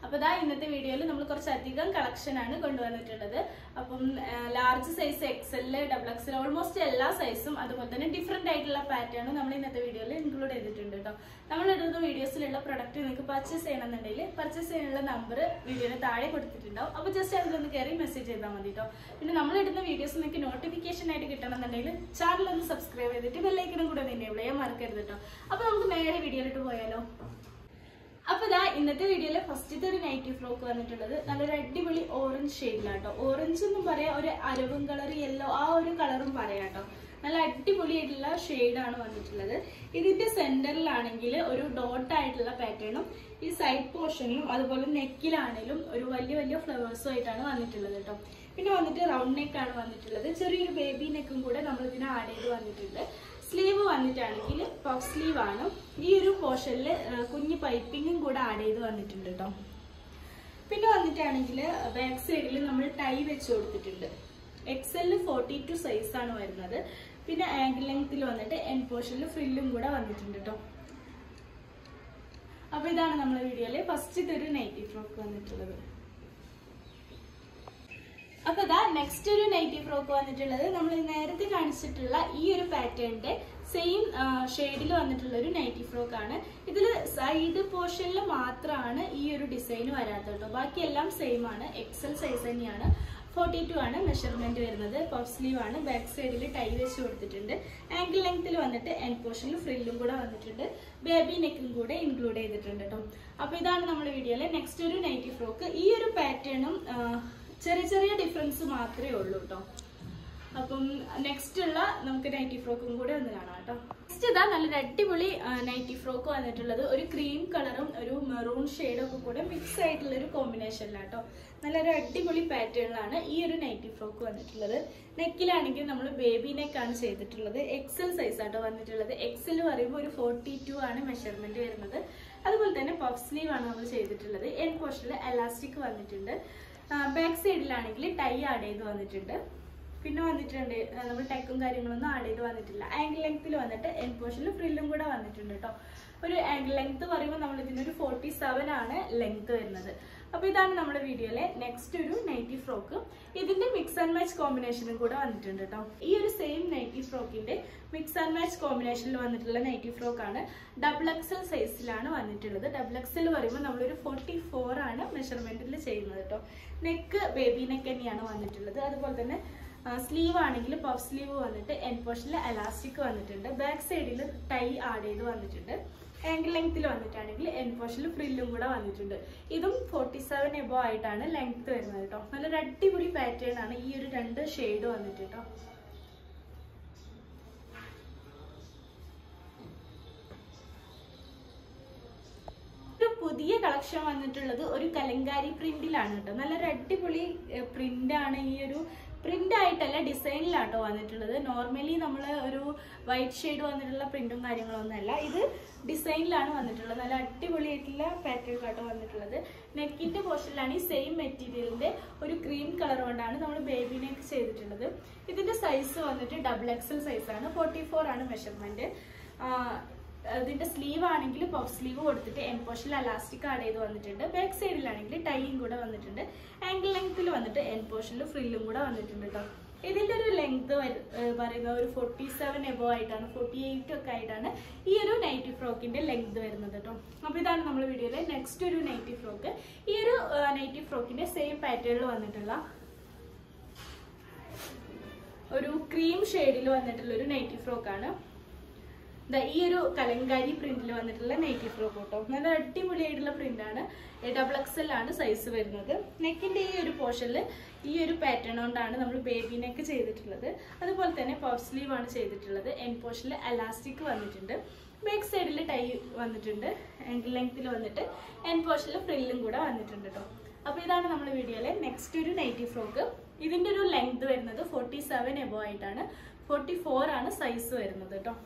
അപ്പോൾ ഇതാ ഇന്നത്തെ വീഡിയോയിൽ നമ്മൾ കുറച്ചധികം കളക്ഷൻ ആണ് കൊണ്ടുവന്നിട്ടുള്ളത് അപ്പം large size XL double XL almost എല്ലാ സൈസും അതുപോലെ തന്നെ ഡിഫറെന്റ് ആയിട്ടുള്ള പാറ്റേണും നമ്മൾ ഇന്നത്തെ വീഡിയോയിൽ ഇൻക്ലൂഡ് ചെയ്തിട്ടുണ്ട് കേട്ടോ നമ്മൾ ഇടുന്ന വീഡിയോസിലുള്ള പ്രൊഡക്റ്റ് നിങ്ങൾക്ക് പർച്ചേസ് ചെയ്യണമെന്നുണ്ടെങ്കിൽ പർച്ചേസ് ചെയ്യാനുള്ള നമ്പർ വീഡിയോയുടെ താഴെ കൊടുത്തിട്ടുണ്ടാവും അപ്പോൾ ജസ്റ്റ് അതിലൊന്ന് കയറി മെസ്സേജ് ചെയ്താൽ മതി കേട്ടോ പിന്നെ നമ്മൾ ഇടുന്ന വീഡിയോസ് നിങ്ങൾക്ക് നോട്ടിഫിക്കേഷൻ ആയിട്ട് കിട്ടണമെന്നുണ്ടെങ്കിൽ ചാനൽ ഒന്ന് സബ്സ്ക്രൈബ് ചെയ്തിട്ട് ബെല്ലൈക്കനും കൂടെ ഒന്ന് enable ചെയ്യാൻ മറക്കരുത് കേട്ടോ അപ്പോൾ നമുക്ക് നേരെ വീഡിയോയിലിട്ട് പോയാലോ അപ്പൊ ഇതാ ഇന്നത്തെ വീഡിയോയിലെ ഫസ്റ്റത്തെ ഒരു നൈറ്റി ഫ്രോക്ക് വന്നിട്ടുള്ളത് നല്ലൊരു അടിപൊളി ഓറഞ്ച് ഷെയ്ഡിലാട്ടോ ഓറഞ്ച് എന്നും പറയാം ഒരു അരവും കളർ യെല്ലോ ആ ഒരു കളറും പറയാം കേട്ടോ നല്ല അടിപൊളിയായിട്ടുള്ള ഷെയ്ഡാണ് വന്നിട്ടുള്ളത് ഇതിന്റെ സെന്ററിലാണെങ്കിൽ ഒരു ഡോട്ട് ആയിട്ടുള്ള പാറ്റേണും ഈ സൈഡ് പോർഷനിലും അതുപോലെ നെക്കിലാണെങ്കിലും ഒരു വലിയ വലിയ ഫ്ലവേഴ്സും ആയിട്ടാണ് വന്നിട്ടുള്ളത് കേട്ടോ പിന്നെ വന്നിട്ട് റൗണ്ട് നെക്ക് ആണ് വന്നിട്ടുള്ളത് ചെറിയൊരു ബേബി നെക്കും കൂടെ നമ്മൾ ഇതിന് ആഡ് ചെയ്ത് വന്നിട്ടുണ്ട് സ്ലീവ് വന്നിട്ടാണെങ്കിൽ പഫ് സ്ലീവ് ആണ് ഈ ഒരു പോർഷനിൽ കുഞ്ഞ് പൈപ്പിങ്ങും കൂടെ ആഡ് ചെയ്ത് വന്നിട്ടുണ്ട് കേട്ടോ പിന്നെ വന്നിട്ടാണെങ്കിൽ ബാക്ക് സൈഡിൽ നമ്മൾ ടൈ വെച്ച് കൊടുത്തിട്ടുണ്ട് എക്സലിൽ ഫോർട്ടി ടു സൈസ് ആണ് വരുന്നത് പിന്നെ ആങ്കിൾ ലെങ്ത്തിൽ വന്നിട്ട് എൻ പോർഷനിൽ ഫ്രില്ലും കൂടെ വന്നിട്ടുണ്ട് കേട്ടോ അപ്പൊ ഇതാണ് നമ്മുടെ വീഡിയോയിലെ ഫസ്റ്റ് ഒരു നൈറ്റി ഫ്രോക്ക് വന്നിട്ടുള്ളത് അപ്പൊ ഇതാ നെക്സ്റ്റ് ഒരു നൈറ്റി ഫ്രോക്ക് വന്നിട്ടുള്ളത് നമ്മൾ നേരത്തെ കാണിച്ചിട്ടുള്ള ഈ ഒരു പാറ്റേണിന്റെ സെയിം ഷെയ്ഡിൽ വന്നിട്ടുള്ള ഒരു നൈറ്റി ഫ്രോക്ക് ആണ് ഇതിൽ സൈഡ് പോർഷനിൽ മാത്രമാണ് ഈ ഒരു ഡിസൈൻ വരാത്തത് കേട്ടോ ബാക്കിയെല്ലാം സെയിം ആണ് എക്സൽ സൈസ് തന്നെയാണ് ഫോർട്ടി ടു ആണ് മെഷർമെന്റ് വരുന്നത് പഫ് സ്ലീവ് ആണ് ബാക്ക് സൈഡിൽ ടൈ വെച്ച് കൊടുത്തിട്ടുണ്ട് ആങ്കിൾ ലെങ്ത്തിൽ വന്നിട്ട് എൻ പോർഷനിൽ ഫ്രില്ലും കൂടെ വന്നിട്ടുണ്ട് ബേബി നെക്കും കൂടെ ഇൻക്ലൂഡ് ചെയ്തിട്ടുണ്ട് കേട്ടോ അപ്പൊ ഇതാണ് നമ്മുടെ വീഡിയോയിലെ നെക്സ്റ്റ് ഒരു നൈറ്റി ഫ്രോക്ക് ഈ ഒരു പാറ്റേണും ചെറിയ ചെറിയ ഡിഫറൻസ് മാത്രമേ ഉള്ളൂ കേട്ടോ അപ്പം നെക്സ്റ്റ് ഉള്ള നമുക്ക് നൈറ്റി ഫ്രോക്കും കൂടെ ഒന്ന് കാണാം കേട്ടോ നെക്സ്റ്റ് ഇതാ നല്ലൊരു അടിപൊളി നൈറ്റി ഫ്രോക്ക് വന്നിട്ടുള്ളത് ഒരു ക്രീം കളറും ഒരു മെറൂൺ ഷെയ്ഡും ഒക്കെ കൂടെ മിക്സ് ആയിട്ടുള്ള ഒരു കോമ്പിനേഷനിലാണ് നല്ലൊരു അടിപൊളി പാറ്റേണിലാണ് ഈ ഒരു നൈറ്റി ഫ്രോക്ക് വന്നിട്ടുള്ളത് നെക്കിലാണെങ്കിൽ നമ്മൾ ബേബി നെക്കാണ് ചെയ്തിട്ടുള്ളത് എക്സൽ സൈസ് ആട്ടോ വന്നിട്ടുള്ളത് എക്സൽ പറയുമ്പോൾ ഒരു ഫോർട്ടി ടു ആണ് മെഷർമെന്റ് വരുന്നത് അതുപോലെ തന്നെ പഫ് സ്ലീവ് ആണ് നമ്മൾ ചെയ്തിട്ടുള്ളത് എൻ പോർഷനിൽ എലാസ്റ്റിക് വന്നിട്ടുണ്ട് ബാക്ക് സൈഡിലാണെങ്കിൽ ടൈ ആഡ് ചെയ്ത് വന്നിട്ടുണ്ട് പിന്നെ വന്നിട്ടുണ്ട് നമ്മൾ ടെക്കും കാര്യങ്ങളൊന്നും ആഡ് ചെയ്ത് വന്നിട്ടില്ല ആംഗിൾ ലെങ്ത്തിൽ വന്നിട്ട് എൻ പോർഷനിൽ ഫ്രില്ലും കൂടെ വന്നിട്ടുണ്ട് കേട്ടോ ഒരു ആംഗിൾ ലെങ്ത് പറയുമ്പോൾ നമ്മൾ ഇതിനൊരു ഫോർട്ടി സെവൻ ആണ് ലെങ്ത് വരുന്നത് അപ്പോൾ ഇതാണ് നമ്മുടെ വീഡിയോയിലെ നെക്സ്റ്റ് ഒരു നൈറ്റി ഫ്രോക്ക് ഇതിന്റെ മിക്സ് ആൻഡ് മാച്ച് കോമ്പിനേഷനും കൂടെ വന്നിട്ടുണ്ട് കേട്ടോ ഈ ഒരു സെയിം നൈറ്റി ഫ്രോക്കിന്റെ മിക്സ് ആൻഡ് മാച്ച് കോമ്പിനേഷനിൽ വന്നിട്ടുള്ള നൈറ്റി ഫ്രോക്ക് ആണ് ഡബിൾ എക്സൽ സൈസിലാണ് വന്നിട്ടുള്ളത് ഡബിൾ എക്സൽ പറയുമ്പോൾ നമ്മളൊരു ഫോർട്ടി ഫോർ ആണ് മെഷർമെന്റിൽ ചെയ്യുന്നത് കേട്ടോ നെക്ക് ബേബി നെക്ക് തന്നെയാണ് വന്നിട്ടുള്ളത് അതുപോലെ തന്നെ സ്ലീവ് ആണെങ്കിൽ പഫ് സ്ലീവ് വന്നിട്ട് എൻ പോർഷനിൽ എലാസ്റ്റിക് വന്നിട്ടുണ്ട് ബാക്ക് സൈഡിൽ ടൈ ആഡ് ചെയ്ത് വന്നിട്ടുണ്ട് ആംഗിൾ ലെങ്ത്തിൽ വന്നിട്ടാണെങ്കിൽ എൻ പോർഷനിൽ ഫ്രില്ലും കൂടെ വന്നിട്ടുണ്ട് ഇതും ഫോർട്ടി സെവൻ എബോ ആയിട്ടാണ് ലെങ്ത് വരുന്നത് കേട്ടോ നല്ലൊരു അടിപൊളി പാറ്റേൺ ആണ് ഈ ഒരു രണ്ട് ഷെയ്ഡ് വന്നിട്ട് കേട്ടോ ഒരു പുതിയ കളക്ഷൻ വന്നിട്ടുള്ളത് ഒരു കലങ്കാരി പ്രിന്റിലാണ് കേട്ടോ നല്ലൊരു അടിപൊളി പ്രിന്റ് ആണ് ഈ ഒരു പ്രിന്റ് ആയിട്ടല്ല ഡിസൈനിലാട്ടോ വന്നിട്ടുള്ളത് നോർമലി നമ്മൾ ഒരു വൈറ്റ് ഷെയ്ഡ് വന്നിട്ടുള്ള പ്രിന്റും കാര്യങ്ങളൊന്നും അല്ല ഇത് ഡിസൈനിലാണ് വന്നിട്ടുള്ളത് നല്ല അടിപൊളിയായിട്ടുള്ള പാറ്റേൺ ആട്ടോ വന്നിട്ടുള്ളത് നെക്കിന്റെ പോർഷനിലാണ് ഈ സെയിം മെറ്റീരിയലിന്റെ ഒരു ക്രീം കളർ കൊണ്ടാണ് നമ്മൾ ബേബി നെക്ക് ചെയ്തിട്ടുള്ളത് ഇതിന്റെ സൈസ് വന്നിട്ട് ഡബിൾ എക്സൽ സൈസാണ് ഫോർട്ടി ഫോർ ആണ് മെഷർമെന്റ് ഇതിന്റെ സ്ലീവ് ആണെങ്കിൽ പഫ് സ്ലീവ് കൊടുത്തിട്ട് എൻ പോർഷനിൽ അലാസ്റ്റിക് ആഡ് ചെയ്ത് വന്നിട്ടുണ്ട് ബാക്ക് സൈഡിലാണെങ്കിൽ ടൈയും കൂടെ വന്നിട്ടുണ്ട് ആംഗിൾ ലെങ്ത്തിൽ വന്നിട്ട് എൻ പോർഷനിൽ ഫ്രില്ലും കൂടെ വന്നിട്ടുണ്ട് കേട്ടോ ഇതിന്റെ ഒരു ലെങ്ത് പറയുന്ന ഒരു ഫോർട്ടി സെവൻ എബോ ആയിട്ടാണ് ഫോർട്ടി എയ്റ്റ് ഒക്കെ ആയിട്ടാണ് ഈ ഒരു നൈറ്റി ഫ്രോക്കിന്റെ ലെങ്ത് വരുന്നത് കേട്ടോ അപ്പൊ ഇതാണ് നമ്മുടെ വീഡിയോയിലെ നെക്സ്റ്റ് ഒരു നൈറ്റി ഫ്രോക്ക് ഈ ഒരു നൈറ്റി ഫ്രോക്കിന്റെ സെയിം പാറ്റേണിൽ വന്നിട്ടുള്ള ഒരു ക്രീം ഷെയ്ഡിൽ വന്നിട്ടുള്ള ഒരു നൈറ്റി ഫ്രോക്കാണ് ഈ ഒരു കലങ്കാരി പ്രിന്റിൽ വന്നിട്ടുള്ള നൈറ്റി ഫ്രോക്ക് കേട്ടോ നല്ല അടിപൊളിയായിട്ടുള്ള പ്രിന്റ് ആണ് ഡബിൾ എക്സൽ ആണ് സൈസ് വരുന്നത് നെക്കിന്റെ ഈ ഒരു പോർഷനിൽ ഈ ഒരു പാറ്റേൺ കൊണ്ടാണ് നമ്മൾ ബേബി നെക്ക് ചെയ്തിട്ടുള്ളത് അതുപോലെ തന്നെ പഫ് സ്ലീവ് ആണ് ചെയ്തിട്ടുള്ളത് എൻ പോർഷനിൽ അലാസ്റ്റിക് വന്നിട്ടുണ്ട് ബാക്ക് സൈഡിൽ ടൈ വന്നിട്ടുണ്ട് ആംഗിൾ ലെങ്ത്തിൽ വന്നിട്ട് എൻ പോർഷനിൽ ഫ്രില്ലും കൂടെ വന്നിട്ടുണ്ട് കേട്ടോ അപ്പൊ ഇതാണ് നമ്മുടെ വീഡിയോയിലെ നെക്സ്റ്റ് ഒരു നൈറ്റി ഫ്രോക്ക് ഇതിന്റെ ഒരു ലെങ്ത് വരുന്നത് ഫോർട്ടി സെവൻ എബോ ആയിട്ടാണ് ഫോർട്ടി ഫോർ ആണ് സൈസ് വരുന്നത് കേട്ടോ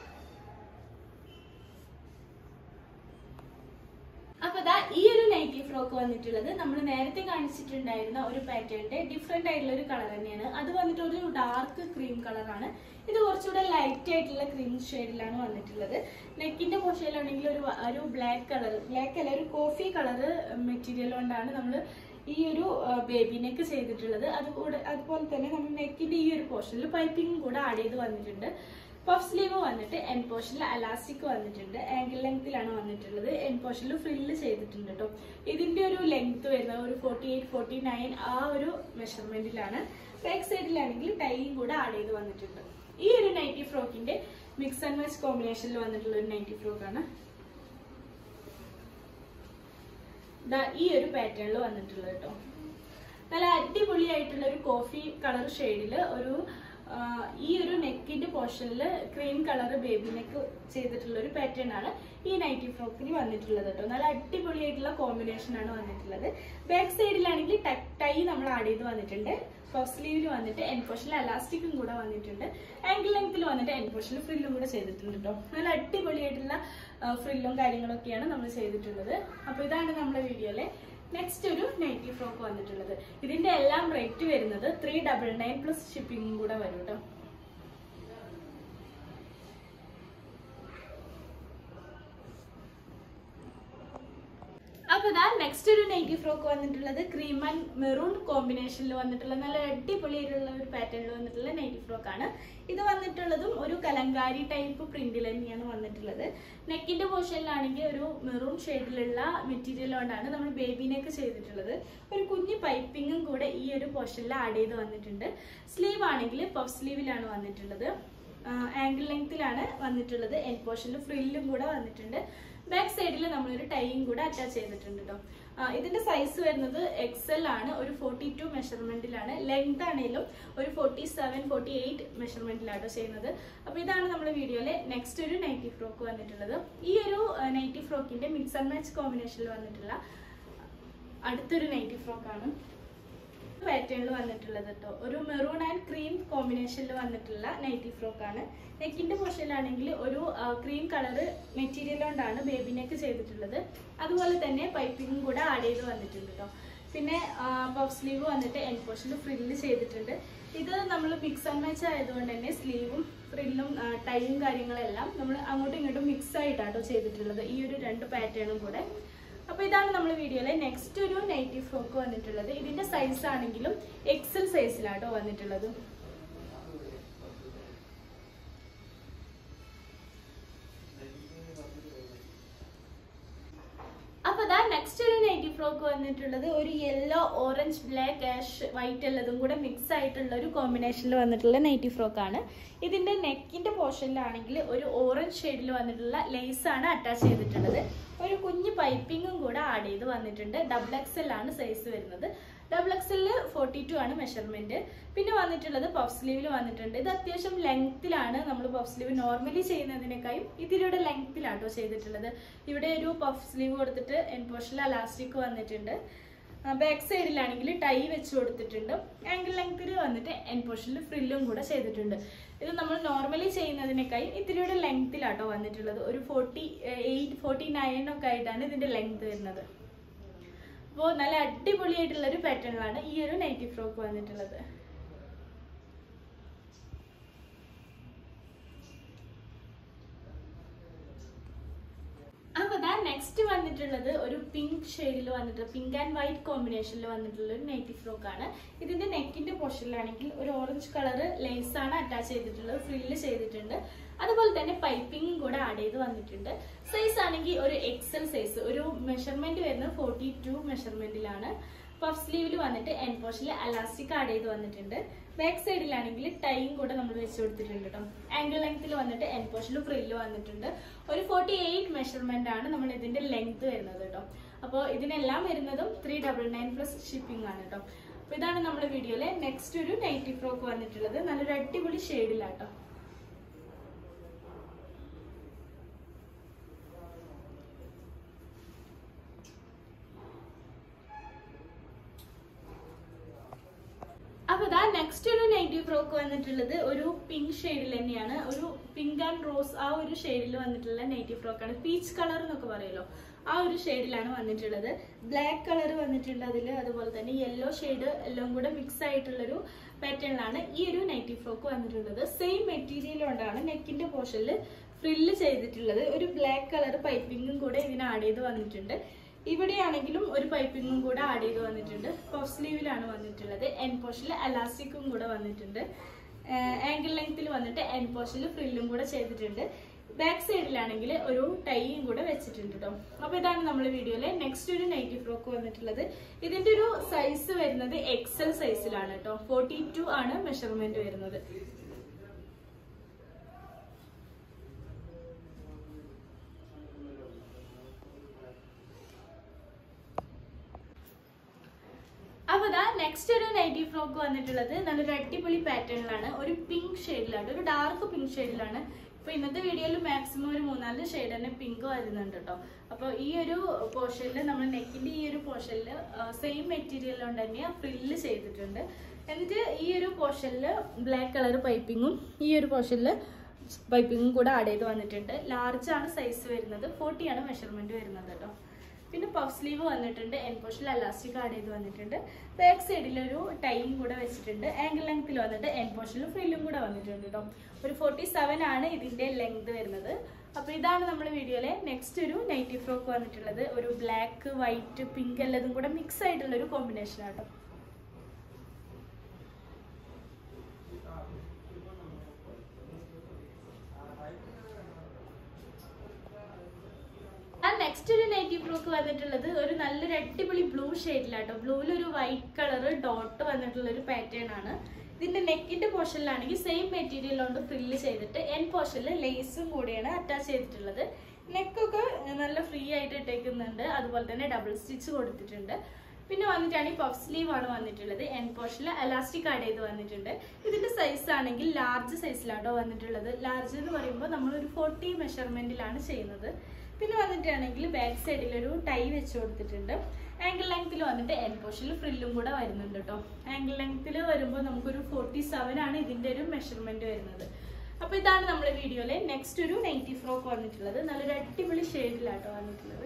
അപ്പൊ ദാ ഈ ഒരു നൈറ്റി ഫ്രോക്ക് ഫ്രോക്ക് വന്നിട്ടുള്ളത് നമ്മൾ നേരത്തെ കാണിച്ചിട്ടുണ്ടായിരുന്ന ഒരു പാറ്റേണിന്റെ ഡിഫറെന്റ് ആയിട്ടുള്ള ഒരു കളർ തന്നെയാണ് അത് വന്നിട്ട് ഒരു ഡാർക്ക് ക്രീം കളറാണ് ഇത് കുറച്ചുകൂടെ ലൈറ്റ് ആയിട്ടുള്ള ക്രീം ഷെയ്ഡിലാണ് വന്നിട്ടുള്ളത് നെക്കിന്റെ പോഷയിലാണെങ്കിൽ ഒരു വ- ഒരു ബ്ലാക്ക് കളർ ബ്ലാക്ക് അല്ല ഒരു കോഫി കളർ മെറ്റീരിയൽ കൊണ്ടാണ് നമ്മൾ ഈ ഒരു ബേബി നെക്ക് ചെയ്തിട്ടുള്ളത് അതുകൂടെ അതുപോലെ തന്നെ നമ്മൾ നെക്കിന്റെ ഈ ഒരു പോർഷനിൽ പൈപ്പിംഗും കൂടെ ആഡ് ചെയ്ത് വന്നിട്ടുണ്ട് പഫ് സ്ലീവ് വന്നിട്ട് എൻ പോർഷനിൽ അലാസ്റ്റിക് വന്നിട്ടുണ്ട് ആംഗിൾ ലെങ്ത്തിലാണ് വന്നിട്ടുള്ളത് എൻ പോർഷനിൽ ഫ്രില്ല് ചെയ്തിട്ടുണ്ട് കേട്ടോ ഇതിന്റെ ഒരു ലെങ്ത് വരുന്നത് ഒരു ഫോർട്ടി എയ്റ്റ് ഫോർട്ടി നയൻ ആ ഒരു മെഷർമെന്റിലാണ് ബാക്ക് സൈഡിലാണെങ്കിൽ ടൈയും കൂടെ ആഡ് ചെയ്ത് വന്നിട്ടുണ്ട് ഈ ഒരു നൈറ്റി ഫ്രോക്കിന്റെ മിക്സ് ആൻഡ് മാച്ച് കോമ്പിനേഷനിൽ വന്നിട്ടുള്ള ഒരു നൈറ്റി ഫ്രോക്കാണ് ദാ ഈ ഒരു പാറ്റേണിൽ വന്നിട്ടുള്ളത് കേട്ടോ നല്ല അടിപൊളിയായിട്ടുള്ള ഒരു കോഫി കളർ ഷെയ്ഡില് ഒരു ആ, ഈ ഒരു നെക്കിന്റെ പോർഷനിൽ ക്രീം കളർ ബേബി നെക്ക് ചെയ്തിട്ടുള്ള ഒരു പാറ്റേൺ ആണ് ഈ നൈറ്റി ഫ്രോക്കിന് വന്നിട്ടുള്ളത് കേട്ടോ നല്ല അടിപൊളിയായിട്ടുള്ള കോമ്പിനേഷൻ ആണ് വന്നിട്ടുള്ളത് ബാക്ക് സൈഡിലാണെങ്കിൽ ടൈ നമ്മൾ ആഡ് ചെയ്ത് വന്നിട്ടുണ്ട് പഫ് സ്ലീവിൽ വന്നിട്ട് എൻ പോർഷനിൽ അലാസ്റ്റിക്കും കൂടെ വന്നിട്ടുണ്ട് ആംഗിൾ ലെങ്ത്തിൽ വന്നിട്ട് എൻ പോർഷനിൽ ഫ്രില്ലും കൂടെ ചെയ്തിട്ടുണ്ട് കേട്ടോ നല്ല അടിപൊളിയായിട്ടുള്ള ഫ്രില്ലും കാര്യങ്ങളൊക്കെയാണ് നമ്മൾ ചെയ്തിട്ടുള്ളത് അപ്പോൾ ഇതാണ് നമ്മുടെ വീഡിയോയിലെ നെക്സ്റ്റ് ഒരു നൈറ്റി ഫ്രോക്ക് വന്നിട്ടുള്ളത് ഇതിന്റെ എല്ലാം റേറ്റ് വരുന്നത് ത്രീ ഡബിൾ നയൻ പ്ലസ് ഷിപ്പിംഗും കൂടെ വരും കേട്ടോ അപ്പൊ ഇതാ നെക്സ്റ്റ് ഒരു നൈറ്റി ഫ്രോക്ക് വന്നിട്ടുള്ളത് ക്രീം ആൻഡ് മെറൂൺ കോമ്പിനേഷനിൽ വന്നിട്ടുള്ള നല്ല അടിപൊളിയായിട്ടുള്ള ഒരു പാറ്റേണിൽ വന്നിട്ടുള്ള നൈറ്റി ഫ്രോക്ക് ആണ് ഇത് വന്നിട്ടുള്ളതും ഒരു കലങ്കാരി ടൈപ്പ് പ്രിന്റിൽ തന്നെയാണ് വന്നിട്ടുള്ളത് നെക്കിന്റെ പോർഷനിലാണെങ്കിൽ ഒരു മെറൂൺ ഷെയ്ഡിലുള്ള മെറ്റീരിയൽ കൊണ്ടാണ് നമ്മൾ ബേബിനെയൊക്കെ ചെയ്തിട്ടുള്ളത് ഒരു കുഞ്ഞു പൈപ്പിങ്ങും കൂടെ ഈ ഒരു പോർഷനിൽ ആഡ് ചെയ്ത് വന്നിട്ടുണ്ട് സ്ലീവ് ആണെങ്കിൽ പഫ് സ്ലീവിലാണ് വന്നിട്ടുള്ളത് ആംഗിൾ ലെങ്ത്തിലാണ് വന്നിട്ടുള്ളത് എൻ പോർഷനിൽ ഫ്രില്ലും കൂടെ വന്നിട്ടുണ്ട് ബാക്ക് സൈഡിൽ നമ്മളൊരു ടൈയും കൂടെ അറ്റാച്ച് ചെയ്തിട്ടുണ്ട് കേട്ടോ ഇതിന്റെ സൈസ് വരുന്നത് എക്സൽ ആണ് ഒരു ഫോർട്ടി ടു മെഷർമെന്റിലാണ് ലെങ്ത് ആണെങ്കിലും ഒരു ഫോർട്ടി സെവൻ ഫോർട്ടി എയ്റ്റ് മെഷർമെന്റിലാണ് ചെയ്യുന്നത് അപ്പൊ ഇതാണ് നമ്മുടെ വീഡിയോയിലെ നെക്സ്റ്റ് ഒരു നൈറ്റി ഫ്രോക്ക് വന്നിട്ടുള്ളത് ഈ ഒരു നൈറ്റി ഫ്രോക്കിന്റെ മിക്സ് ആൻഡ് മാച്ച് കോമ്പിനേഷനിൽ വന്നിട്ടുള്ള അടുത്തൊരു നൈറ്റി ഫ്രോക്കാണ് പാറ്റേണിൽ വന്നിട്ടുള്ളത് കേട്ടോ ഒരു മെറൂൺ ആൻഡ് ക്രീം കോമ്പിനേഷനിൽ വന്നിട്ടുള്ള നൈറ്റി ഫ്രോക്ക് ആണ് നെക്കിന്റെ പോർഷനിലാണെങ്കിൽ ഒരു ക്രീം കളറ് മെറ്റീരിയൽ കൊണ്ടാണ് ബേബി നെക്ക് ചെയ്തിട്ടുള്ളത് അതുപോലെ തന്നെ പൈപ്പിങ്ങും കൂടെ ആഡ് ചെയ്ത് വന്നിട്ടുണ്ട് കേട്ടോ പിന്നെ പഫ് സ്ലീവ് വന്നിട്ട് എൻ പോർഷനിൽ ഫ്രില്ല് ചെയ്തിട്ടുണ്ട് ഇത് നമ്മൾ മിക്സ് ആൻഡ് മാച്ച് ആയതുകൊണ്ട് തന്നെ സ്ലീവും ഫ്രില്ലും ടൈയും കാര്യങ്ങളെല്ലാം നമ്മൾ അങ്ങോട്ടും ഇങ്ങോട്ടും മിക്സ് ആയിട്ടാട്ടോ ചെയ്തിട്ടുള്ളത് ഈ ഒരു രണ്ട് പാറ്റേണും കൂടെ അപ്പൊ ഇതാണ് നമ്മുടെ വീഡിയോയിലെ നെക്സ്റ്റ് ഒരു നൈറ്റി ഫ്രോക്ക് വന്നിട്ടുള്ളത് ഇതിന്റെ സൈസ് ആണെങ്കിലും എക്സൽ സൈസിലാട്ടോ വന്നിട്ടുള്ളത് അപ്പൊ ദാ നെക്സ്റ്റ് ഒരു നൈറ്റി ഫ്രോക്ക് വന്നിട്ടുള്ളത് ഒരു yellow orange black ash white എല്ലതും കൂടെ മിക്സ് ആയിട്ടുള്ള ഒരു കോമ്പിനേഷനിൽ വന്നിട്ടുള്ള നൈറ്റി ഫ്രോക്ക് ആണ് ഇതിന്റെ നെക്കിന്റെ പോർഷനിലാണെങ്കിൽ ഒരു ഓറഞ്ച് ഷെയ്ഡിൽ വന്നിട്ടുള്ള ലേസ് ആണ് അറ്റാച്ച് ചെയ്തിട്ടുള്ളത് ഒരു കുഞ്ഞ് പൈപ്പിങ്ങും കൂടെ ആഡ് ചെയ്ത് വന്നിട്ടുണ്ട് ഡബിൾ എക്സൽ ആണ് സൈസ് വരുന്നത് ഡബിൾ എക്സലില് ഫോർട്ടി ടു ആണ് മെഷർമെന്റ് പിന്നെ വന്നിട്ടുള്ളത് പഫ് സ്ലീവിൽ വന്നിട്ടുണ്ട് ഇത് അത്യാവശ്യം ലെങ്ത്തിലാണ് നമ്മൾ പഫ് സ്ലീവ് നോർമലി ചെയ്യുന്നതിനേക്കാളും ഇതിലൂടെ ലെങ്ത്തിലാട്ടോ ചെയ്തിട്ടുള്ളത് ഇവിടെ ഒരു പഫ് സ്ലീവ് കൊടുത്തിട്ട് എൻ പോർഷനിൽ അലാസ്റ്റിക് വന്നിട്ടുണ്ട് ബാക്ക് സൈഡിലാണെങ്കിൽ ടൈ വെച്ച് കൊടുത്തിട്ടുണ്ട് ആംഗിൾ ലെങ്ത്തിൽ വന്നിട്ട് എൻ പോർഷനിൽ ഫ്രില്ലും കൂടെ ചെയ്തിട്ടുണ്ട് ഇത് നമ്മൾ നോർമലി ചെയ്യുന്നതിനേക്കായി ഇത്തിരിയുടെ ലെങ്ത്തിലാട്ടോ വന്നിട്ടുള്ളത് ഒരു ഫോർട്ടി എയ്റ്റ് ഫോർട്ടി നയൻ ഒക്കെ ആയിട്ടാണ് ഇതിന്റെ ലെങ്ത് വരുന്നത് അപ്പോൾ നല്ല അടിപൊളിയായിട്ടുള്ള ഒരു പാറ്റേണിലാണ് ഈ ഒരു നൈറ്റി ഫ്രോക്ക് വന്നിട്ടുള്ളത് അപ്പൊ ദാ നെക്സ്റ്റ് വന്നിട്ടുള്ളത് ഒരു പിങ്ക് ഷെയ്ഡിൽ വന്നിട്ട് പിങ്ക് ആൻഡ് വൈറ്റ് കോമ്പിനേഷനിൽ വന്നിട്ടുള്ള ഒരു നൈറ്റി ഫ്രോക്ക് ആണ് ഇതിന്റെ നെക്കിന്റെ പോർഷനിലാണെങ്കിൽ ഒരു ഓറഞ്ച് കളർ ലേസ് ആണ് അറ്റാച്ച് ചെയ്തിട്ടുള്ളത് ഫ്രില്ല് ചെയ്തിട്ടുണ്ട് അതുപോലെ തന്നെ പൈപ്പിംഗും കൂടെ ആഡ് ചെയ്ത് വന്നിട്ടുണ്ട് സൈസ് ആണെങ്കിൽ ഒരു എക്സൽ സൈസ് ഒരു മെഷർമെന്റ് വരുന്നത് ഫോർട്ടി ടു മെഷർമെന്റിലാണ് പഫ് സ്ലീവിൽ വന്നിട്ട് എൻ പോർഷനിൽ അലാസ്റ്റിക് ആഡ് ചെയ്ത് വന്നിട്ടുണ്ട് ബാക്ക് സൈഡിലാണെങ്കിൽ ടൈയും കൂടെ നമ്മൾ വെച്ച് കൊടുത്തിട്ടുണ്ട് കേട്ടോ ആംഗിൾ ലെങ്ത്തിൽ വന്നിട്ട് എൻ പോർഷനിൽ ഫ്രില്ല് വന്നിട്ടുണ്ട് ഒരു ഫോർട്ടി എയ്റ്റ് മെഷർമെന്റ് ആണ് നമ്മൾ ഇതിന്റെ ലെങ്ത് വരുന്നത് കേട്ടോ അപ്പോൾ ഇതിനെല്ലാം വരുന്നതും three double nine plus shipping ആണ് കേട്ടോ അപ്പോൾ ഇതാണ് നമ്മുടെ വീഡിയോയിലെ നെക്സ്റ്റ് ഒരു നൈറ്റി ഫ്രോക്ക് വന്നിട്ടുള്ളത് നല്ലൊരു അടിപൊളി ഷെയ്ഡിലാട്ടോ അപ്പൊ ഇതാ നെക്സ്റ്റ് ഒരു നൈറ്റി ഫ്രോക്ക് വന്നിട്ടുള്ളത് ഒരു പിങ്ക് ഷെയ്ഡിൽ തന്നെയാണ് ഒരു പിങ്ക് ആൻഡ് റോസ് ആ ഒരു ഷെയ്ഡിൽ വന്നിട്ടുള്ള നൈറ്റി ഫ്രോക്ക് ആണ് പീച്ച് കളർ എന്നൊക്കെ പറയുമല്ലോ ആ ഒരു ഷെയ്ഡിലാണ് വന്നിട്ടുള്ളത് ബ്ലാക്ക് കളർ വന്നിട്ടുണ്ട് അതിൽ അതുപോലെ തന്നെ യെല്ലോ ഷെയ്ഡ് എല്ലാം കൂടെ മിക്സ് ആയിട്ടുള്ളൊരു പാറ്റേണിലാണ് ഈ ഒരു നൈറ്റി ഫ്രോക്ക് വന്നിട്ടുള്ളത് സെയിം മെറ്റീരിയൽ കൊണ്ടാണ് നെക്കിന്റെ പോർഷനിൽ ഫ്രില്ല് ചെയ്തിട്ടുള്ളത് ഒരു ബ്ലാക്ക് കളർ പൈപ്പിങ്ങും കൂടെ ഇതിന് ആഡ് ചെയ്ത് വന്നിട്ടുണ്ട് ഇവിടെയാണെങ്കിലും ഒരു പൈപ്പിങ്ങും കൂടെ ആഡ് ചെയ്ത് വന്നിട്ടുണ്ട് പഫ് സ്ലീവിലാണ് വന്നിട്ടുള്ളത് എൻ പോർഷനിൽ അലാസ്റ്റിക്കും കൂടെ വന്നിട്ടുണ്ട് ആംഗിൾ ലെങ്ത്തിൽ വന്നിട്ട് എൻ പോർഷനിൽ ഫ്രില്ലും കൂടെ ചെയ്തിട്ടുണ്ട് ബാക്ക് സൈഡിലാണെങ്കിൽ ഒരു ടൈയും കൂടെ വെച്ചിട്ടുണ്ട് കേട്ടോ അപ്പൊ ഇതാണ് നമ്മുടെ വീഡിയോയിലെ നെക്സ്റ്റ് ഒരു നൈറ്റി ഫ്രോക്ക് വന്നിട്ടുള്ളത് ഇതിന്റെ ഒരു സൈസ് വരുന്നത് എക്സൽ സൈസിലാണ് കേട്ടോ ഫോർട്ടി ടു ആണ് മെഷർമെന്റ് വരുന്നത് അപ്പൊ ഇതാ നെക്സ്റ്റ് ഒരു നൈറ്റി ഫ്രോക്ക് വന്നിട്ടുള്ളത് നല്ലൊരു അടിപൊളി പാറ്റേണിലാണ് ഒരു പിങ്ക് ഷെയ്ഡിലാണ് ഒരു ഡാർക്ക് പിങ്ക് ഷെയ്ഡിലാണ് ഇപ്പൊ ഇന്നത്തെ വീഡിയോയിൽ മാക്സിമം ഒരു മൂന്നാല് ഷെയ്ഡ് തന്നെ പിങ്ക് വരുന്നുണ്ട് കേട്ടോ അപ്പൊ ഈ ഒരു പോർഷനിൽ നമ്മൾ നെക്കിന്റെ ഈ ഒരു പോർഷനിൽ സെയിം മെറ്റീരിയൽ കൊണ്ട് തന്നെ ഫ്രില്ല് ചെയ്തിട്ടുണ്ട് എന്നിട്ട് ഈ ഒരു പോർഷനിൽ ബ്ലാക്ക് കളർ പൈപ്പിങ്ങും ഈ ഒരു പോർഷനിൽ പൈപ്പിങ്ങും കൂടെ ആഡ് ചെയ്ത് വന്നിട്ടുണ്ട് ലാർജ് ആണ് സൈസ് വരുന്നത് ഫോർട്ടി ആണ് മെഷർമെന്റ് വരുന്നത് കേട്ടോ പിന്നെ പഫ് സ്ലീവ് വന്നിട്ടുണ്ട് എൻ പോർഷനിൽ അലാസ്റ്റിക് ആഡ് ചെയ്ത് വന്നിട്ടുണ്ട് ബാക്ക് സൈഡിൽ ഒരു ടൈയും കൂടെ വെച്ചിട്ടുണ്ട് ആംഗിൾ ലെങ്ത്തിൽ വന്നിട്ട് എൻ പോർഷനിൽ ഫ്രില്ലും കൂടെ വന്നിട്ടുണ്ട് കേട്ടോ ഒരു ഫോർട്ടി സെവൻ ആണ് ഇതിന്റെ ലെങ്ത് വരുന്നത് അപ്പൊ ഇതാണ് നമ്മുടെ വീഡിയോയിലെ നെക്സ്റ്റ് ഒരു നൈറ്റി ഫ്രോക്ക് വന്നിട്ടുള്ളത് ഒരു ബ്ലാക്ക് വൈറ്റ് പിങ്ക് എല്ലാതും കൂടെ മിക്സ് ആയിട്ടുള്ള ഒരു കോമ്പിനേഷൻ ആട്ടോ ആ നെക്സ്റ്റ് ഒരു നൈറ്റി ഫ്രോക്ക് വന്നിട്ടുള്ളത് ഒരു നല്ലൊരു അടിപൊളി ബ്ലൂ ഷെയ്ഡിലാട്ടോ ബ്ലൂവിൽ ഒരു വൈറ്റ് കളർ ഡോട്ട് വന്നിട്ടുള്ള ഒരു പാറ്റേൺ ആണ് ഇതിന്റെ നെക്കിന്റെ പോർഷനിലാണെങ്കിൽ സെയിം മെറ്റീരിയൽ കൊണ്ട് ഫ്രില്ല് ചെയ്തിട്ട് എൻ പോർഷനിൽ ലേസും കൂടിയാണ് അറ്റാച്ച് ചെയ്തിട്ടുള്ളത് നെക്കൊക്കെ നല്ല ഫ്രീ ആയിട്ട് ഇട്ടേക്കുന്നുണ്ട് അതുപോലെ തന്നെ ഡബിൾ സ്റ്റിച്ച് കൊടുത്തിട്ടുണ്ട് പിന്നെ വന്നിട്ടാണ് ഈ പഫ് സ്ലീവ് ആണ് വന്നിട്ടുള്ളത് എൻ പോർഷനിൽ അലാസ്റ്റിക് ആഡ് ചെയ്ത് വന്നിട്ടുണ്ട് ഇതിന്റെ സൈസ് ആണെങ്കിൽ ലാർജ് സൈസിലാട്ടോ വന്നിട്ടുള്ളത് ലാർജ് എന്ന് പറയുമ്പോൾ നമ്മൾ ഒരു ഫോർട്ടി മെഷർമെന്റിലാണ് ചെയ്യുന്നത് പിന്നെ വന്നിട്ടാണെങ്കിൽ ബാക്ക് സൈഡിൽ ഒരു ടൈ വെച്ച് കൊടുത്തിട്ടുണ്ട് ആംഗിൾ ലെങ്ത്തിൽ വന്നിട്ട് എൻ പോർഷനിൽ ഫ്രില്ലും കൂടെ വരുന്നുണ്ട് കേട്ടോ ആംഗിൾ ലെങ്ത്തിൽ വരുമ്പോൾ നമുക്കൊരു ഫോർട്ടി സെവൻ ആണ് ഇതിന്റെ ഒരു മെഷർമെന്റ് വരുന്നത് അപ്പൊ ഇതാണ് നമ്മുടെ വീഡിയോയിലെ നെക്സ്റ്റ് ഒരു നൈറ്റി ഫ്രോക്ക് വന്നിട്ടുള്ളത് നല്ലൊരു അടിപൊളി ഷെയ്ഡിലാട്ടോ വന്നിട്ടുള്ളത്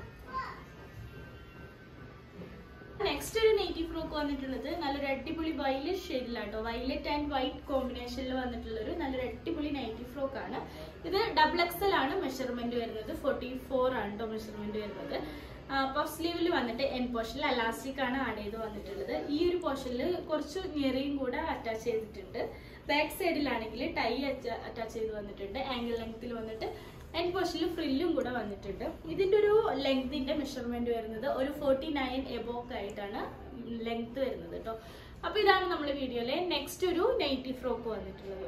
നെക്സ്റ്റ് ഒരു നെയ്റ്റി ഫ്രോക്ക് വന്നിട്ടുള്ളത് നല്ലൊരു അടിപൊളി വയലറ്റ് ഷെയ്ഡിലാട്ടോ വയലറ്റ് ആൻഡ് വൈറ്റ് കോമ്പിനേഷനിൽ വന്നിട്ടുള്ള ഒരു നല്ലൊരു അടിപൊളി നൈറ്റി ഫ്രോക്ക് ആണ് ഇത് ഡബിൾ എക്സൽ ആണ് മെഷർമെന്റ് വരുന്നത് ഫോർട്ടി ഫോർ ആണ് കേട്ടോ മെഷർമെന്റ് വരുന്നത് പഫ് സ്ലീവിൽ വന്നിട്ട് എൻ പോർഷനിൽ അലാസ്റ്റിക് ആണ് ആഡ് ചെയ്ത് വന്നിട്ടുള്ളത് ഈ ഒരു പോർഷനിൽ കുറച്ച് ഞെറിയും കൂടെ അറ്റാച്ച് ചെയ്തിട്ടുണ്ട് ബാക്ക് സൈഡിലാണെങ്കിൽ ടൈ അറ്റാച്ച് ചെയ്ത് വന്നിട്ടുണ്ട് ആംഗിൾ ലെങ്ത്തിൽ വന്നിട്ട് എൻ പോർഷനിൽ ഫ്രില്ലും കൂടെ വന്നിട്ടുണ്ട് ഇതിന്റെ ഒരു ലെങ്തിന്റെ മെഷർമെന്റ് വരുന്നത് ഒരു ഫോർട്ടി നയൻ എബോക്ക് ആയിട്ടാണ് ലെങ്ത് വരുന്നത് കേട്ടോ അപ്പൊ ഇതാണ് നമ്മുടെ വീഡിയോയിലെ നെക്സ്റ്റ് ഒരു നൈറ്റി ഫ്രോക്ക് വന്നിട്ടുള്ളത്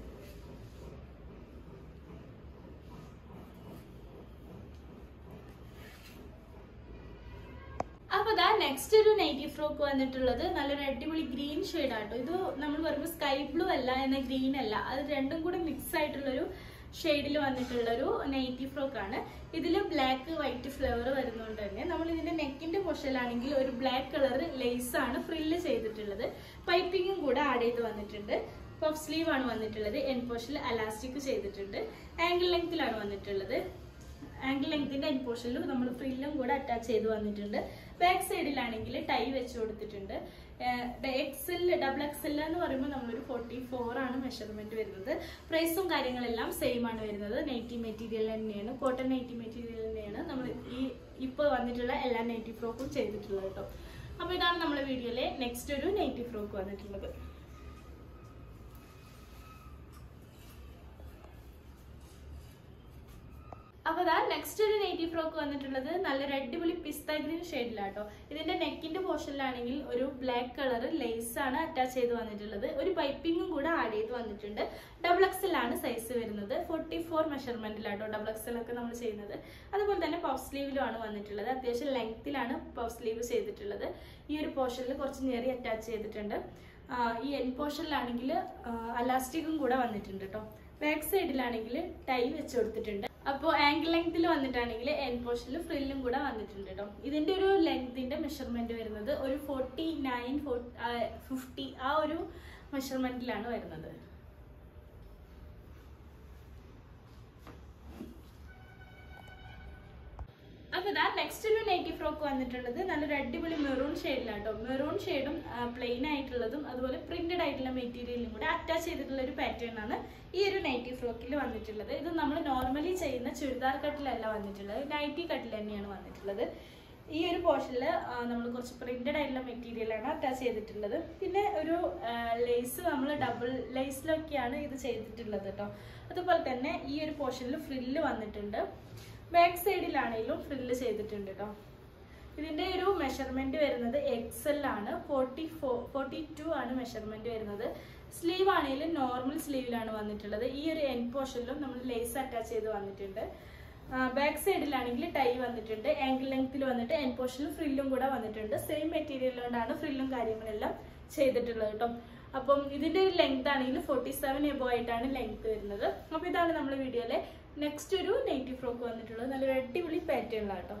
അപ്പൊ ദാ നെക്സ്റ്റ് ഒരു നൈറ്റി ഫ്രോക്ക് വന്നിട്ടുള്ളത് നല്ലൊരു അടിപൊളി ഗ്രീൻ ഷെയ്ഡ് ആട്ടോ ഇത് നമ്മൾ പറയുമ്പോൾ സ്കൈ ബ്ലൂ അല്ല എന്ന ഗ്രീൻ അല്ല അത് രണ്ടും കൂടെ മിക്സ് ആയിട്ടുള്ളൊരു ഷെയ്ഡിൽ വന്നിട്ടുള്ള ഒരു നൈറ്റി ഫ്രോക്ക് ആണ് ഇതിൽ ബ്ലാക്ക് വൈറ്റ് ഫ്ലവർ വരുന്നതുകൊണ്ട് തന്നെ നമ്മൾ ഇതിന്റെ നെക്കിന്റെ പൊഷലാണെങ്കിൽ ഒരു ബ്ലാക്ക് കളർ ലേസ് ആണ് ഫ്രില്ല് ചെയ്തിട്ടുള്ളത് പൈപ്പിങ്ങും കൂടെ ആഡ് ചെയ്ത് വന്നിട്ടുണ്ട് പഫ് സ്ലീവ് ആണ് വന്നിട്ടുള്ളത് എൻ പോർഷനിൽ അലാസ്റ്റിക് ചെയ്തിട്ടുണ്ട് ആംഗിൾ ലെങ്ത്തിലാണ് വന്നിട്ടുള്ളത് ആംഗിൾ ലെങ്ത്തിന്റെ എൻ പോർഷനിൽ നമ്മൾ ഫ്രില്ലും കൂടെ അറ്റാച്ച് ചെയ്ത് വന്നിട്ടുണ്ട് ബാക്ക് സൈഡിലാണെങ്കിൽ ടൈ വെച്ച് കൊടുത്തിട്ടുണ്ട് എക്സൽ ഡബിൾ എക്സൽ എന്ന് പറയുമ്പോൾ നമ്മളൊരു ഫോർട്ടി ഫോർ ആണ് മെഷർമെന്റ് വരുന്നത് പ്രൈസും കാര്യങ്ങളെല്ലാം സെയിം ആണ് വരുന്നത് നൈറ്റി മെറ്റീരിയൽ തന്നെയാണ് കോട്ടൺ നൈറ്റി മെറ്റീരിയൽ തന്നെയാണ് നമ്മൾ ഈ ഇപ്പോൾ വന്നിട്ടുള്ള എല്ലാ നൈറ്റി ഫ്രോക്കും ചെയ്തിട്ടുള്ളത് കേട്ടോ അപ്പോൾ ഇതാണ് നമ്മുടെ വീഡിയോയിലെ നെക്സ്റ്റ് ഒരു നൈറ്റി ഫ്രോക്ക് വന്നിട്ടുള്ളത് അപ്പൊ ദാ നെക്സ്റ്റ് ഒരു നൈറ്റി ഫ്രോക്ക് വന്നിട്ടുള്ളത് നല്ലൊരു അടിപൊളി പിസ്ത ഗ്രീൻ ഷെയ്ഡിലാട്ടോ ഇതിന്റെ നെക്കിന്റെ പോർഷനിലാണെങ്കിൽ ഒരു ബ്ലാക്ക് കളർ ലേസ് ആണ് അറ്റാച്ച് ചെയ്ത് വന്നിട്ടുള്ളത് ഒരു പൈപ്പിങ്ങും കൂടെ ആഡ് ചെയ്ത് വന്നിട്ടുണ്ട് ഡബിൾ എക്സൽ ആണ് സൈസ് വരുന്നത് ഫോർട്ടി ഫോർ മെഷർമെന്റിലാട്ടോ ഡബിൾ എക്സൽ ഒക്കെ നമ്മൾ ചെയ്യുന്നത് അതുപോലെ തന്നെ പഫ് സ്ലീവിലും ആണ് വന്നിട്ടുള്ളത് അത്യാവശ്യം ലെങ്ത്തിലാണ് പഫ് സ്ലീവ് ചെയ്തിട്ടുള്ളത് ഈ ഒരു പോർഷനിൽ കുറച്ച് ഞെറി അറ്റാച്ച് ചെയ്തിട്ടുണ്ട് ആ, ഈ എൻ പോർഷനിലാണെങ്കിൽ അലാസ്റ്റിക്കും കൂടെ വന്നിട്ടുണ്ട് കേട്ടോ ബാക്ക് സൈഡിലാണെങ്കിൽ ടൈ വെച്ച് കൊടുത്തിട്ടുണ്ട് അപ്പോൾ ആംഗിൾ ലെങ്ത്തിൽ വന്നിട്ടാണെങ്കിൽ എൻ പോർഷനിൽ ഫ്രില്ലും കൂടെ വന്നിട്ടുണ്ട് കേട്ടോ ഇതിന്റെ ഒരു ലെങ്തിന്റെ മെഷർമെന്റ് വരുന്നത് ഒരു ഫോർട്ടി നയൻ ഫിഫ്റ്റി ആ ഒരു മെഷർമെന്റിലാണ് വരുന്നത് അപ്പൊ ഇതാ നെക്സ്റ്റ് ഒരു നൈറ്റി ഫ്രോക്ക് വന്നിട്ടുള്ളത് നല്ലൊരു അടിപൊളി മെറൂൺ ഷെയ്ഡിലാട്ടോ മെറൂൺ ഷെയ്ഡും പ്ലെയിൻ ആയിട്ടുള്ളതും അതുപോലെ പ്രിന്റഡ് ആയിട്ടുള്ള മെറ്റീരിയലും കൂടെ അറ്റാച്ച് ചെയ്തിട്ടുള്ള ഒരു പാറ്റേൺ ആണ് ഈ ഒരു നൈറ്റി ഫ്രോക്കിൽ വന്നിട്ടുള്ളത് ഇത് നമ്മൾ നോർമലി ചെയ്യുന്ന ചുരിദാർ കട്ടിലല്ല വന്നിട്ടുള്ളത് നൈറ്റി കട്ടിൽ തന്നെയാണ് വന്നിട്ടുള്ളത് ഈ ഒരു പോർഷനിൽ നമ്മൾ കുറച്ച് പ്രിന്റഡ് ആയിട്ടുള്ള മെറ്റീരിയലാണ് അറ്റാച്ച് ചെയ്തിട്ടുള്ളത് പിന്നെ ഒരു ലേസ് നമ്മൾ ഡബിൾ ലേസിലൊക്കെയാണ് ഇത് ചെയ്തിട്ടുള്ളത് കേട്ടോ അതുപോലെ തന്നെ ഈ ഒരു പോർഷനിൽ ഫ്രില്ല് വന്നിട്ടുണ്ട് ബാക്ക് സൈഡിലാണെങ്കിലും ഫ്രില്ല് ചെയ്തിട്ടുണ്ട് കേട്ടോ ഇതിന്റെ ഒരു മെഷർമെന്റ് വരുന്നത് എക്സൽ ആണ് ഫോർട്ടി ഫോർ ഫോർട്ടി ടു ആണ് മെഷർമെന്റ് വരുന്നത് സ്ലീവ് ആണെങ്കിലും നോർമൽ സ്ലീവിലാണ് വന്നിട്ടുള്ളത് ഈ ഒരു എൻ പോർഷനിലും നമ്മൾ ലേസ് അറ്റാച്ച് ചെയ്ത് വന്നിട്ടുണ്ട് ബാക്ക് സൈഡിലാണെങ്കിൽ ടൈ വന്നിട്ടുണ്ട് ആംഗിൾ ലെങ്ത്തിൽ വന്നിട്ട് എൻ പോർഷനിൽ ഫ്രില്ലും കൂടെ വന്നിട്ടുണ്ട് സെയിം മെറ്റീരിയൽ കൊണ്ടാണ് ഫ്രില്ലും കാര്യങ്ങളെല്ലാം ചെയ്തിട്ടുള്ളത് കേട്ടോ അപ്പം ഇതിന്റെ ഒരു ലെങ്ത് ആണെങ്കിൽ ഫോർട്ടി സെവൻ എബോ ആയിട്ടാണ് ലെങ്ത് വരുന്നത് അപ്പൊ ഇതാണ് നമ്മുടെ വീഡിയോയിലെ നെക്സ്റ്റ് ഒരു നെയ്റ്റി ഫ്രോക്ക് വന്നിട്ടുള്ളത് നല്ലൊരു അടിപൊളി പാറ്റേണിലാണ് കേട്ടോ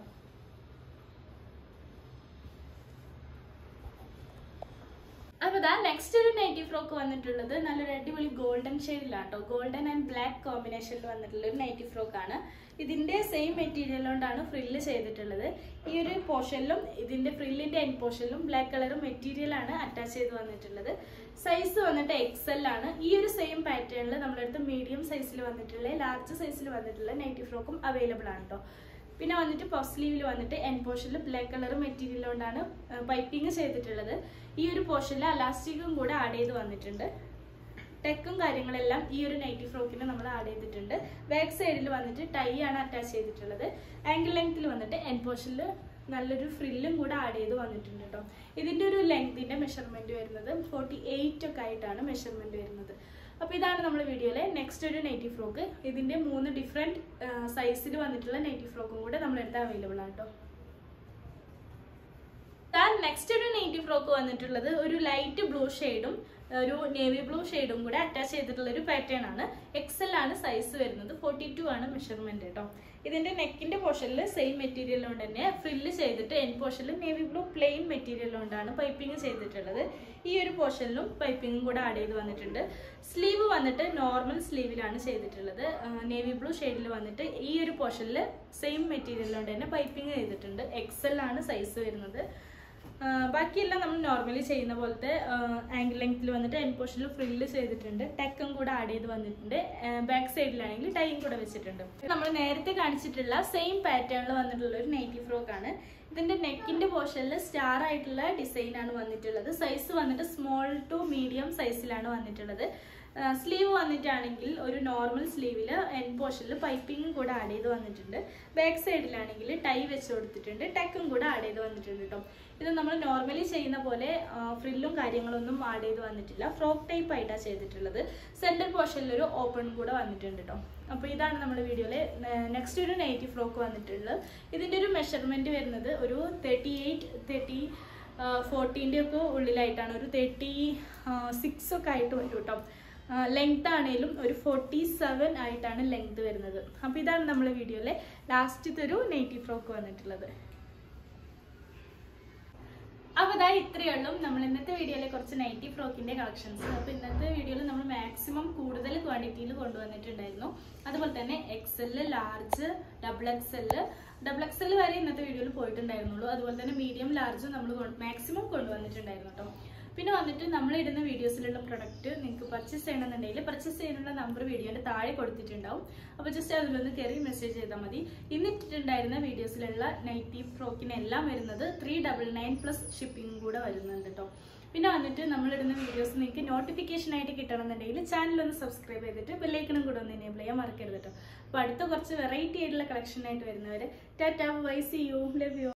അപ്പൊ ഇതാ നെക്സ്റ്റ് ഒരു നൈറ്റി ഫ്രോക്ക് വന്നിട്ടുള്ളത് നല്ലൊരു അടിപൊളി ഗോൾഡൻ ഷെയ്ഡിലാട്ടോ ഗോൾഡൻ ആൻഡ് ബ്ലാക്ക് കോമ്പിനേഷനിൽ വന്നിട്ടുള്ള ഒരു നൈറ്റി ഫ്രോക്ക് ആണ് ഇതിന്റെ സെയിം മെറ്റീരിയൽ കൊണ്ടാണ് ഫ്രില്ല് ചെയ്തിട്ടുള്ളത് ഈ ഒരു പോർഷനിലും ഇതിന്റെ ഫ്രില്ലിന്റെ എൻ പോർഷനിലും ബ്ലാക്ക് കളർ മെറ്റീരിയൽ ആണ് അറ്റാച്ച് ചെയ്ത് വന്നിട്ടുള്ളത് സൈസ് വന്നിട്ട് എക്സൽ ആണ് ഈ ഒരു സെയിം പാറ്റേണിൽ നമ്മുടെ അടുത്ത് മീഡിയം സൈസിൽ വന്നിട്ടുള്ള ലാർജ് സൈസിൽ വന്നിട്ടുള്ള നൈറ്റി ഫ്രോക്കും അവൈലബിൾ ആണ് കേട്ടോ പിന്നെ വന്നിട്ട് പഫ് സ്ലീവിൽ വന്നിട്ട് എൻ പോർഷനിൽ ബ്ലാക്ക് കളർ മെറ്റീരിയൽ കൊണ്ടാണ് പൈപ്പിംഗ് ചെയ്തിട്ടുള്ളത് ഈ ഒരു പോർഷനിൽ അലാസ്റ്റിക്കും കൂടെ ആഡ് ചെയ്ത് വന്നിട്ടുണ്ട് ടെക്കും കാര്യങ്ങളെല്ലാം ഈ ഒരു നൈറ്റി ഫ്രോക്കിന് നമ്മൾ ആഡ് ചെയ്തിട്ടുണ്ട് ബാക്ക് സൈഡിൽ വന്നിട്ട് ടൈ ആണ് അറ്റാച്ച് ചെയ്തിട്ടുള്ളത് ആംഗിൾ ലെങ്ത്തിൽ വന്നിട്ട് എൻ പോർഷനിൽ നല്ലൊരു ഫ്രില്ലും കൂടെ ആഡ് ചെയ്ത് വന്നിട്ടുണ്ട് കേട്ടോ ഇതിന്റെ ഒരു ലെങ്തിന്റെ മെഷർമെന്റ് വരുന്നത് ഫോർട്ടി എയ്റ്റ് ഒക്കെ ആയിട്ടാണ് മെഷർമെന്റ് വരുന്നത് അപ്പൊ ഇതാണ് നമ്മുടെ വീഡിയോയിലെ നെക്സ്റ്റ് ഒരു നൈറ്റി ഫ്രോക്ക് ഇതിന്റെ മൂന്ന് ഡിഫറെന്റ് സൈസിൽ വന്നിട്ടുള്ള നൈറ്റി ഫ്രോക്കും കൂടെ നമ്മളെടുത്ത് അവൈലബിൾ ആണ് കേട്ടോ നെക്സ്റ്റ് ഒരു നെയ്റ്റി ഫ്രോക്ക് വന്നിട്ടുള്ളത് ഒരു ലൈറ്റ് ബ്ലൂ ഷെയ്ഡും ഒരു നേവി ബ്ലൂ ഷെയ്ഡും കൂടെ അറ്റാച്ച് ചെയ്തിട്ടുള്ള ഒരു പാറ്റേൺ ആണ് എക്സൽ ആണ് സൈസ് വരുന്നത് ഫോർട്ടി ടു ആണ് മെഷർമെന്റ് കേട്ടോ ഇതിന്റെ നെക്കിന്റെ പോർഷനിൽ സെയിം മെറ്റീരിയൽ കൊണ്ട് തന്നെ ഫ്രില്ല് ചെയ്തിട്ട് എൻ പോർഷനിൽ നേവി ബ്ലൂ പ്ലെയിൻ മെറ്റീരിയൽ കൊണ്ടാണ് പൈപ്പിംഗ് ചെയ്തിട്ടുള്ളത് ഈ ഒരു പോർഷനിലും പൈപ്പിംഗും കൂടെ ആഡ് ചെയ്ത് വന്നിട്ടുണ്ട് സ്ലീവ് വന്നിട്ട് നോർമൽ സ്ലീവിലാണ് ചെയ്തിട്ടുള്ളത് നേവി ബ്ലൂ ഷെയ്ഡിൽ വന്നിട്ട് ഈ ഒരു പോർഷനിൽ സെയിം മെറ്റീരിയൽ കൊണ്ട് തന്നെ പൈപ്പിംഗ് ചെയ്തിട്ടുണ്ട് എക്സൽ ആണ് സൈസ് വരുന്നത് ബാക്കിയെല്ലാം നമ്മൾ നോർമലി ചെയ്യുന്ന പോലത്തെ ആംഗിൾ ലെങ്ത്തിൽ വന്നിട്ട് എൻ പോർഷനിൽ ഫ്രില്ല് ചെയ്തിട്ടുണ്ട് ടെക്കും കൂടെ ആഡ് ചെയ്ത് വന്നിട്ടുണ്ട് ബാക്ക് സൈഡിലാണെങ്കിൽ ടൈം കൂടെ വെച്ചിട്ടുണ്ട് നമ്മൾ നേരത്തെ കാണിച്ചിട്ടുള്ള സെയിം പാറ്റേണിൽ വന്നിട്ടുള്ള ഒരു നൈറ്റി ഫ്രോക്ക് ആണ് ഇതിന്റെ നെക്കിന്റെ പോർഷനിൽ സ്റ്റാർ ആയിട്ടുള്ള ഡിസൈൻ ആണ് വന്നിട്ടുള്ളത് സൈസ് വന്നിട്ട് സ്മോൾ ടു മീഡിയം സൈസിലാണ് വന്നിട്ടുള്ളത് സ്ലീവ് വന്നിട്ടാണെങ്കിൽ ഒരു നോർമൽ സ്ലീവിൽ എൻ പോർഷനിൽ പൈപ്പിംഗും കൂടെ ആഡ് ചെയ്ത് വന്നിട്ടുണ്ട് ബാക്ക് സൈഡിലാണെങ്കിൽ ടൈ വെച്ച് കൊടുത്തിട്ടുണ്ട് ടെക്കും കൂടെ ആഡ് ചെയ്ത് വന്നിട്ടുണ്ട് കേട്ടോ ഇത് നമ്മൾ നോർമലി ചെയ്യുന്ന പോലെ ഫ്രില്ലും കാര്യങ്ങളൊന്നും ആഡ് ചെയ്ത് വന്നിട്ടില്ല ഫ്രോക്ക് ടൈപ്പ് ആയിട്ടാണ് ചെയ്തിട്ടുള്ളത് സെൻറ്റർ പോർഷനിൽ ഒരു ഓപ്പൺ കൂടെ വന്നിട്ടുണ്ട് കേട്ടോ അപ്പോൾ ഇതാണ് നമ്മുടെ വീഡിയോയിലെ നെക്സ്റ്റ് ഒരു നൈറ്റി ഫ്രോക്ക് വന്നിട്ടുള്ളത് ഇതിൻ്റെ ഒരു മെഷർമെൻറ്റ് വരുന്നത് ഒരു തേർട്ടി എയ്റ്റ് തേർട്ടി ഫോർട്ടീൻ്റെ ഒക്കെ ഉള്ളിലായിട്ടാണ് ഒരു തേർട്ടി സിക്സ് ഒക്കെ ആയിട്ട് വരും കേട്ടോ ലെങ്ത് ആണെങ്കിലും ഒരു ഫോർട്ടി സെവൻ ആയിട്ടാണ് ലെങ്ത് വരുന്നത് അപ്പോൾ ഇതാണ് നമ്മുടെ വീഡിയോയിലെ ലാസ്റ്റത്തെ ഒരു നൈറ്റി ഫ്രോക്ക് വന്നിട്ടുള്ളത് അപ്പോൾ ഇതാ ഇത്രയേ ഉള്ളൂ നമ്മൾ ഇന്നത്തെ വീഡിയോയിലെ കുറച്ച് നൈറ്റി ഫ്രോക്കിന്റെ കളക്ഷൻസ് അപ്പോൾ ഇന്നത്തെ വീഡിയോയിൽ നമ്മൾ മാക്സിമം കൂടുതൽ ക്വാണ്ടിറ്റിയിൽ കൊണ്ടുവന്നിട്ടുണ്ടായിരുന്നു അതുപോലെ തന്നെ XL large double XL double XL വരെ ഇന്നത്തെ വീഡിയോയിൽ പോയിട്ടുണ്ടായിരുന്നുള്ളൂ അതുപോലെ തന്നെ മീഡിയം ലാർജും നമ്മൾ മാക്സിമം കൊണ്ടുവന്നിട്ടുണ്ടായിരുന്നു കേട്ടോ പിന്നെ വന്നിട്ട് നമ്മൾ ഇടുന്ന വീഡിയോസിലുള്ള പ്രൊഡക്റ്റ് നിങ്ങൾക്ക് പർച്ചേസ് ചെയ്യണമെന്നുണ്ടെങ്കിൽ പർച്ചേസ് ചെയ്യാനുള്ള നമ്പർ വീഡിയോന്റെ താഴെ കൊടുത്തിട്ടുണ്ടാവും അപ്പോൾ ജസ്റ്റ് അതിലൊന്ന് കയറി മെസ്സേജ് ചെയ്താൽ മതി ഇന്ന് ഇട്ടിട്ടുണ്ടായിരുന്ന വീഡിയോസിലുള്ള നൈറ്റി ഫ്രോക്കിനെല്ലാം വരുന്നത് three double nine plus shipping കൂടെ വരുന്നുണ്ട് കേട്ടോ പിന്നെ വന്നിട്ട് നമ്മളിടുന്ന വീഡിയോസ് നിങ്ങൾക്ക് നോട്ടിഫിക്കേഷൻ ആയിട്ട് കിട്ടണമെന്നുണ്ടെങ്കിൽ ചാനൽ ഒന്ന് സബ്സ്ക്രൈബ് ചെയ്തിട്ട് ബെല്ലൈക്കണും കൂടെ ഒന്ന് എനേബിൾ ചെയ്യാൻ മറക്കരുത് കേട്ടോ അപ്പോൾ അടുത്ത കുറച്ച് വെറൈറ്റി ആയിട്ടുള്ള കളക്ഷൻ ആയിട്ട് വരുന്നവരെ tata bye see you love U